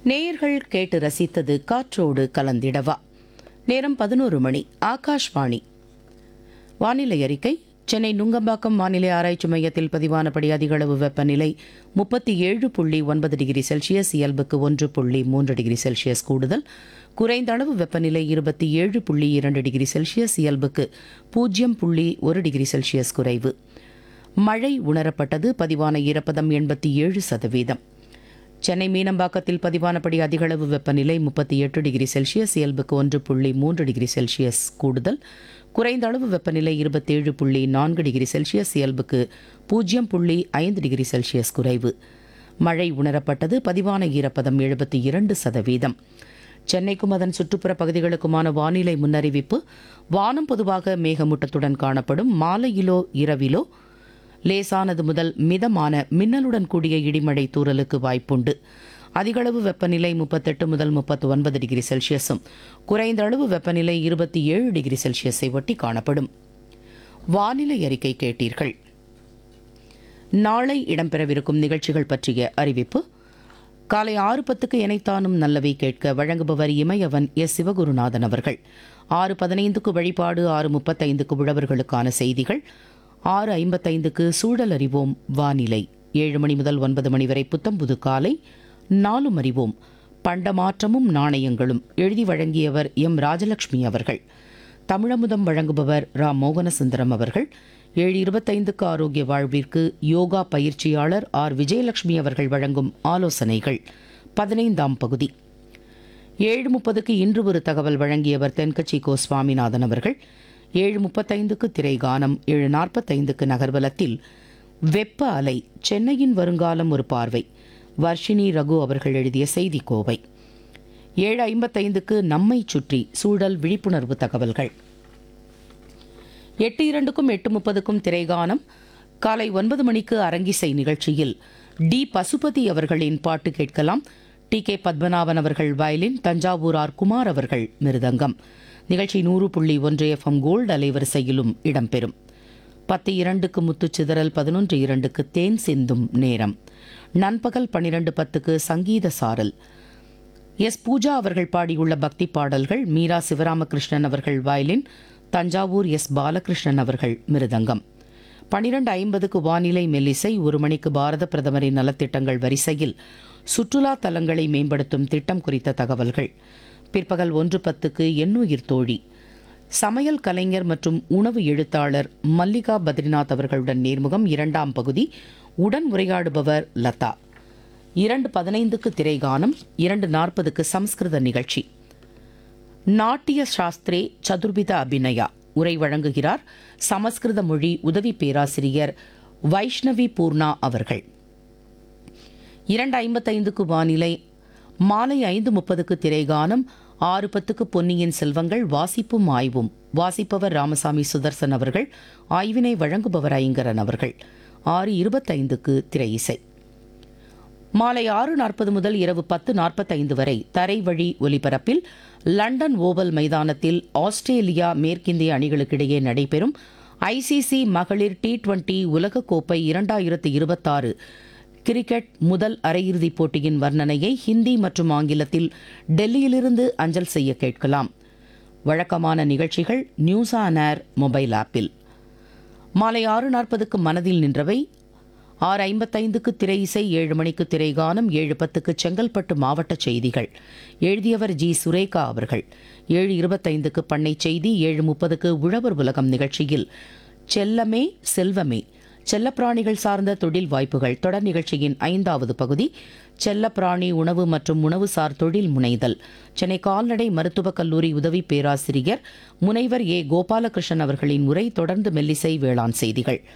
நேயர்கள் கேட்டு ரசித்தது காற்றோடு கலந்திடவா நேரம் பதினோரு மணி ஆகாஷ்வாணி வானிலை அறிக்கை சென்னை நுங்கம்பாக்கம் வானிலை ஆராய்ச்சி மையத்தில் பதிவானபடி அதிகளவு வெப்பநிலை முப்பத்தி ஏழு புள்ளி ஒன்பது டிகிரி செல்சியஸ் இயல்புக்கு ஒன்று புள்ளி மூன்று டிகிரி செல்சியஸ் கூடுதல் குறைந்த அளவு வெப்பநிலை இருபத்தி ஏழு புள்ளி இரண்டு டிகிரி செல்சியஸ் இயல்புக்கு பூஜ்ஜியம் புள்ளி ஒரு டிகிரி செல்சியஸ் குறைவு மழை உணரப்பட்டது பதிவான ஈரப்பதம் எண்பத்தி ஏழு சதவீதம் சென்னை மீனம்பாக்கத்தில் பதிவானபடி அதிகளவு வெப்பநிலை முப்பத்தி எட்டு டிகிரி செல்சியஸ் இயல்புக்கு ஒன்று புள்ளி மூன்று டிகிரி செல்சியஸ் கூடுதல் குறைந்த அளவு வெப்பநிலை இருபத்தேழு புள்ளி நான்கு டிகிரி செல்சியஸ் இயல்புக்கு பூஜ்ஜியம் புள்ளி ஐந்து டிகிரி செல்சியஸ் குறைவு மழை உணரப்பட்டது பதிவான ஈரப்பதம் எழுபத்தி இரண்டு சதவீதம் சென்னைக்கும் அதன் சுற்றுப்புற பகுதிகளுக்குமான வானிலை முன்னறிவிப்பு வானம் பொதுவாக மேகமூட்டத்துடன் காணப்படும் மாலையிலோ இரவிலோ லேசானது முதல் மிதமான மின்னலுடன் கூடிய இடிமழை தூறலுக்கு வாய்ப்புண்டு அதிகளவு வெப்பநிலை முப்பத்தெட்டு முதல் முப்பத்து ஒன்பது டிகிரி செல்சியஸும் குறைந்த அளவு வெப்பநிலை இருபத்தி ஏழு டிகிரி செல்சியஸை ஒட்டி காணப்படும் வானிலை அறிக்கை கேட்டீர்கள் நாளை இடம்பெறவிருக்கும் நிகழ்ச்சிகள் பற்றிய அறிவிப்பு காலை ஆறு பத்துக்கு இணைத்தானும் நல்லவை கேட்க வழங்குபவர் இமயவன் எஸ் சிவகுருநாதன் அவர்கள் ஆறு பதினைந்துக்கு வழிபாடு ஆறு முப்பத்தைந்துக்கு உழவர்களுக்கான செய்திகள் ஆறு ஐம்பத்தைந்துக்கு சூழல் அறிவோம் வானிலை ஏழு மணி முதல் ஒன்பது மணி வரை புத்தம்புது காலை நாலும் அறிவோம் பண்டமாற்றமும் நாணயங்களும் எழுதி வழங்கியவர் எம் ராஜலட்சுமி அவர்கள் தமிழமுதம் வழங்குபவர் ரா மோகனசுந்தரம் அவர்கள் ஏழு இருபத்தைந்துக்கு ஆரோக்கிய வாழ்விற்கு யோகா பயிற்சியாளர் ஆர் விஜயலட்சுமி அவர்கள் வழங்கும் ஆலோசனைகள் பதினைந்தாம் பகுதி ஏழு முப்பதுக்கு இன்று ஒரு தகவல் வழங்கியவர் தென்கட்சி கோ சுவாமிநாதன் அவர்கள் ஏழு முப்பத்தைந்துக்கு திரைகானம் ஏழு நாற்பத்தைந்துக்கு நகர்வலத்தில் வெப்ப அலை சென்னையின் வருங்காலம் ஒரு பார்வை வர்ஷினி ரகு அவர்கள் எழுதிய செய்தி கோவை ஏழு ஐம்பத்தைந்துக்கு நம்மை சுற்றி சூழல் விழிப்புணர்வு தகவல்கள் எட்டு இரண்டுக்கும் எட்டு முப்பதுக்கும் திரைகானம் காலை ஒன்பது மணிக்கு அரங்கிசை நிகழ்ச்சியில் டி பசுபதி அவர்களின் பாட்டு கேட்கலாம் டி கே பத்மநாபன் அவர்கள் வயலின் தஞ்சாவூர் ஆர் குமார் அவர்கள் மிருதங்கம் நிகழ்ச்சி நூறு புள்ளி ஒன்று எஃப்எம் கோல்டு அலைவரிசையிலும் இடம்பெறும் பத்து இரண்டுக்கு முத்துச்சிதறல் பதினொன்று இரண்டுக்கு தேன் சிந்தும் நேரம் நண்பகல் பன்னிரண்டு பத்துக்கு சங்கீத சாரல் எஸ் பூஜா அவர்கள் பாடியுள்ள பக்தி பாடல்கள் மீரா சிவராமகிருஷ்ணன் அவர்கள் வயலின் தஞ்சாவூர் எஸ் பாலகிருஷ்ணன் அவர்கள் மிருதங்கம் பனிரெண்டு ஐம்பதுக்கு வானிலை மெல்லிசை ஒரு மணிக்கு பாரத பிரதமரின் நலத்திட்டங்கள் வரிசையில் சுற்றுலா தலங்களை மேம்படுத்தும் திட்டம் குறித்த தகவல்கள் பிற்பகல் ஒன்று பத்துக்கு எண்ணுயிர் தோழி சமையல் கலைஞர் மற்றும் உணவு எழுத்தாளர் மல்லிகா பத்ரிநாத் அவர்களுடன் நேர்முகம் இரண்டாம் பகுதி உடன் உரையாடுபவர் லதா இரண்டு பதினைந்துக்கு திரைகானம் இரண்டு நாற்பதுக்கு சம்ஸ்கிருத நிகழ்ச்சி நாட்டிய சாஸ்திரே சதுர்வித அபிநயா உரை வழங்குகிறார் சமஸ்கிருத மொழி உதவி பேராசிரியர் வைஷ்ணவி பூர்ணா அவர்கள் இரண்டு ஐம்பத்தைந்துக்கு வானிலை மாலை ஐந்து முப்பதுக்கு திரைகானம் ஆறு பத்துக்கு பொன்னியின் செல்வங்கள் வாசிப்பும் ஆய்வும் வாசிப்பவர் ராமசாமி சுதர்சன் அவர்கள் ஆய்வினை வழங்குபவர் ஐங்கரன் அவர்கள் ஆறு இருபத்தைந்துக்கு திரை இசை மாலை ஆறு நாற்பது முதல் இரவு பத்து நாற்பத்தைந்து வரை தரை வழி ஒலிபரப்பில் லண்டன் ஓவல் மைதானத்தில் ஆஸ்திரேலியா மேற்கிந்திய அணிகளுக்கிடையே நடைபெறும் ஐசிசி மகளிர் டி டுவெண்டி உலகக்கோப்பை இரண்டாயிரத்து இருபத்தாறு கிரிக்கெட் முதல் அரையிறுதிப் போட்டியின் வர்ணனையை ஹிந்தி மற்றும் ஆங்கிலத்தில் டெல்லியிலிருந்து அஞ்சல் செய்ய கேட்கலாம் வழக்கமான நிகழ்ச்சிகள் நியூஸ் ஆன் ஏர் மொபைல் ஆப்பில் மாலை ஆறு நாற்பதுக்கு மனதில் நின்றவை ஆறு ஐம்பத்தைந்துக்கு திரை இசை ஏழு மணிக்கு திரைகானம் ஏழு பத்துக்கு செங்கல்பட்டு மாவட்ட செய்திகள் எழுதியவர் ஜி சுரேகா அவர்கள் ஏழு இருபத்தைந்துக்கு பண்ணை செய்தி ஏழு முப்பதுக்கு உழவர் உலகம் நிகழ்ச்சியில் செல்லமே செல்வமே செல்லப்பிராணிகள் சார்ந்த தொழில் வாய்ப்புகள் தொடர் நிகழ்ச்சியின் ஐந்தாவது பகுதி செல்லப்பிராணி உணவு மற்றும் உணவுசார் தொழில் முனைதல் சென்னை கால்நடை மருத்துவக் கல்லூரி உதவி பேராசிரியர் முனைவர் ஏ கோபாலகிருஷ்ணன் அவர்களின் உரை தொடர்ந்து மெல்லிசை வேளாண் செய்திகள்